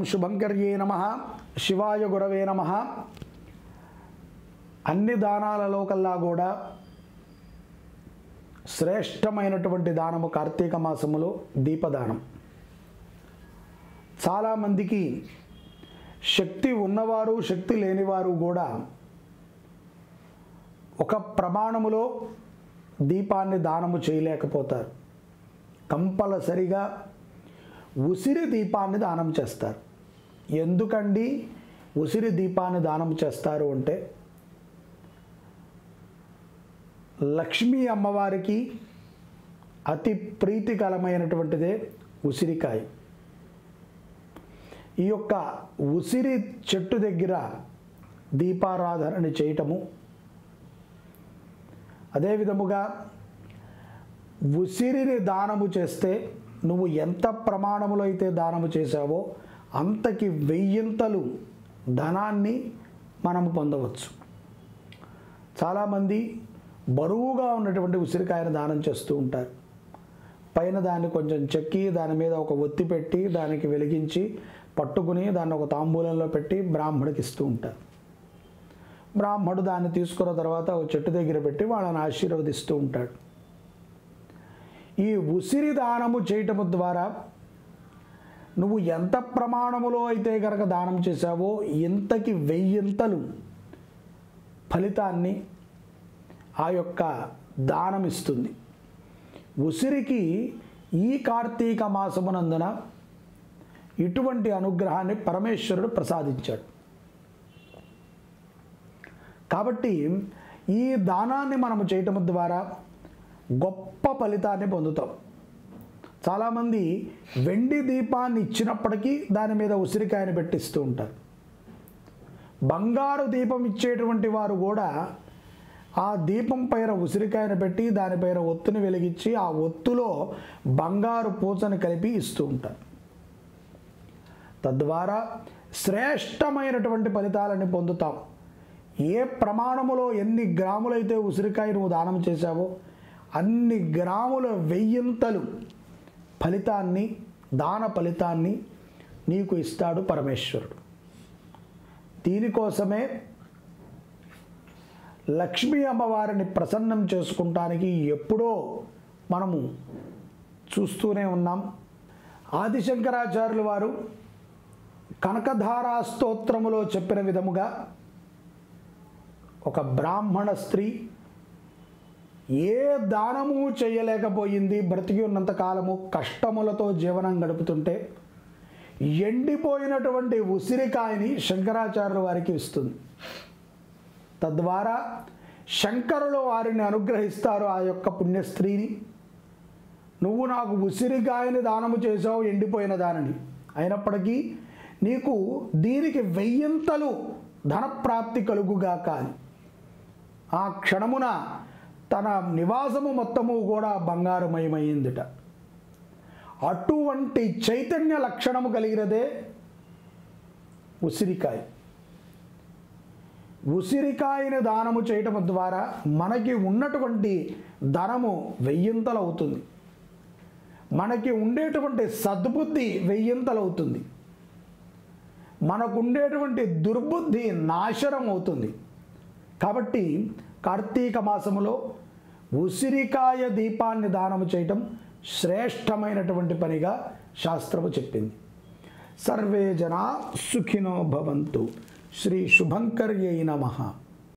శుభంకర్యే నమ శివాయ గురవే నమ అన్ని దానాలలో కల్లా కూడా శ్రేష్టమైనటువంటి దానము కార్తీక మాసములో దీపదానం చాలామందికి శక్తి ఉన్నవారు శక్తి లేనివారు కూడా ఒక ప్రమాణములో దీపాన్ని దానము చేయలేకపోతారు కంపల్సరిగా ఉసిరి దీపాన్ని దానం చేస్తారు ఎందుకండి ఉసిరి దీపాన్ని దానం చేస్తారు అంటే లక్ష్మీ అమ్మవారికి అతి ప్రీతికరమైనటువంటిదే ఉసిరికాయ ఈ యొక్క ఉసిరి చెట్టు దగ్గర దీపారాధన చేయటము అదే విధముగా ఉసిరిని దానము చేస్తే నువ్వు ఎంత ప్రమాణములో అయితే దానము చేశావో అంతకి వెయ్యింతలు ధనాన్ని మనము పొందవచ్చు చాలామంది బరువుగా ఉన్నటువంటి ఉసిరికాయను దానం చేస్తూ ఉంటారు పైన దాన్ని కొంచెం చెక్కి దాని మీద ఒక ఒత్తి పెట్టి దానికి వెలిగించి పట్టుకుని దాన్ని ఒక తాంబూలంలో పెట్టి బ్రాహ్మడికి ఇస్తూ ఉంటారు బ్రాహ్మడు దాన్ని తీసుకున్న తర్వాత ఒక చెట్టు దగ్గర పెట్టి వాళ్ళని ఆశీర్వదిస్తూ ఉంటాడు ఈ ఉసిరి దానము చేయటము ద్వారా నువ్వు ఎంత ప్రమాణములో అయితే కనుక దానం చేశావో ఇంతకి వెయ్యింతలు ఫలితాన్ని ఆ యొక్క దానం ఇస్తుంది ఉసిరికి ఈ కార్తీక మాసమునందున ఇటువంటి అనుగ్రహాన్ని పరమేశ్వరుడు ప్రసాదించాడు కాబట్టి ఈ దానాన్ని మనము చేయటం ద్వారా గొప్ప ఫలితాన్ని పొందుతాం చాలామంది వెండి దీపాన్ని ఇచ్చినప్పటికీ దాని మీద ఉసిరికాయని పెట్టిస్తూ ఉంటారు బంగారు దీపం ఇచ్చేటువంటి వారు కూడా ఆ దీపం పైన ఉసిరికాయను పెట్టి దానిపైన ఒత్తుని వెలిగించి ఆ ఒత్తులో బంగారు పూసని కలిపి ఇస్తూ ఉంటారు తద్వారా శ్రేష్టమైనటువంటి ఫలితాలని పొందుతాం ఏ ప్రమాణములో ఎన్ని గ్రాములైతే ఉసిరికాయ నువ్వు దానం చేశావో అన్ని గ్రాముల వెయ్యింతలు ఫలితాన్ని దాన ఫలితాన్ని నీకు ఇస్తాడు పరమేశ్వరుడు దీనికోసమే లక్ష్మీ అమ్మవారిని ప్రసన్నం చేసుకుంటానికి ఎప్పుడో మనము చూస్తూనే ఉన్నాం ఆదిశంకరాచార్యులు వారు కనకధారా స్తోత్రములో చెప్పిన విధముగా ఒక బ్రాహ్మణ స్త్రీ ఏ దానము చేయలేకపోయింది బ్రతికి ఉన్నంత కాలము కష్టములతో జీవనం గడుపుతుంటే ఎండిపోయినటువంటి ఉసిరికాయని శంకరాచార్యుల వారికి ఇస్తుంది తద్వారా శంకరులు వారిని అనుగ్రహిస్తారు ఆ యొక్క పుణ్య స్త్రీని నువ్వు నాకు ఉసిరికాయని దానము చేసావు ఎండిపోయిన దానిని అయినప్పటికీ నీకు దీనికి వెయ్యింతలు ధనప్రాప్తి కలుగుగా కానీ ఆ క్షణమున తన నివాసము మొత్తము కూడా బంగారుమయమైందిట అటువంటి చైతన్య లక్షణము కలిగినదే ఉసిరికాయ ఉసిరికాయని దానము చేయటం ద్వారా మనకి ఉన్నటువంటి ధనము వెయ్యింతలు అవుతుంది మనకి ఉండేటువంటి సద్బుద్ధి వెయ్యింతలు అవుతుంది మనకు ఉండేటువంటి దుర్బుద్ధి నాశనం అవుతుంది కాబట్టి కార్తీక మాసములో ఉసిరికాయ దీపాన్ని దానము చేయటం శ్రేష్టమైనటువంటి పనిగా శాస్త్రము చెప్పింది సర్వే జనా సుఖినో భవంతు శ్రీ శుభంకర్యై నమః